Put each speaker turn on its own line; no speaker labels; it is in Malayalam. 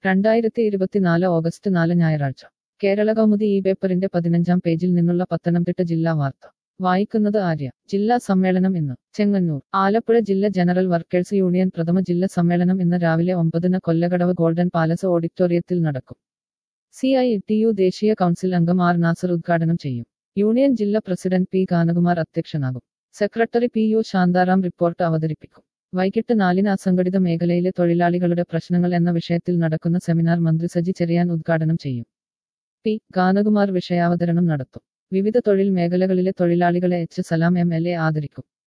രണ്ടായിരത്തി ഇരുപത്തിനാല് ഓഗസ്റ്റ് നാല് ഞായറാഴ്ച കേരള കൗമുദി ഈ പേപ്പറിന്റെ പതിനഞ്ചാം പേജിൽ നിന്നുള്ള പത്തനംതിട്ട ജില്ലാ വാർത്ത വായിക്കുന്നത് ആര്യ ജില്ലാ സമ്മേളനം ഇന്ന് ചെങ്ങന്നൂർ ആലപ്പുഴ ജില്ല ജനറൽ വർക്കേഴ്സ് യൂണിയൻ പ്രഥമ ജില്ലാ സമ്മേളനം ഇന്ന് രാവിലെ ഒമ്പതിന് കൊല്ലകടവ് ഗോൾഡൻ പാലസ് ഓഡിറ്റോറിയത്തിൽ നടക്കും സി ഐ ടി യു ദേശീയ കൗൺസിൽ അംഗം ആർ നാസർ ഉദ്ഘാടനം ചെയ്യും യൂണിയൻ ജില്ലാ പ്രസിഡന്റ് പി ഗാനകുമാർ അധ്യക്ഷനാകും secretary P U Santharam report അവതരിപ്പിക്കും വൈകിട്ട് നാലിന് അസംഘടിത മേഖലയിലെ തൊഴിലാളികളുടെ പ്രശ്നങ്ങൾ എന്ന വിഷയത്തിൽ നടക്കുന്ന സെമിനാർ മന്ത്രി സജി ചെറിയാൻ ഉദ്ഘാടനം ചെയ്യും പി ഗാനകുമാർ വിഷയാവതരണം നടത്തും വിവിധ തൊഴിൽ മേഖലകളിലെ തൊഴിലാളികളെ H Salam M L A ആദരിക്കും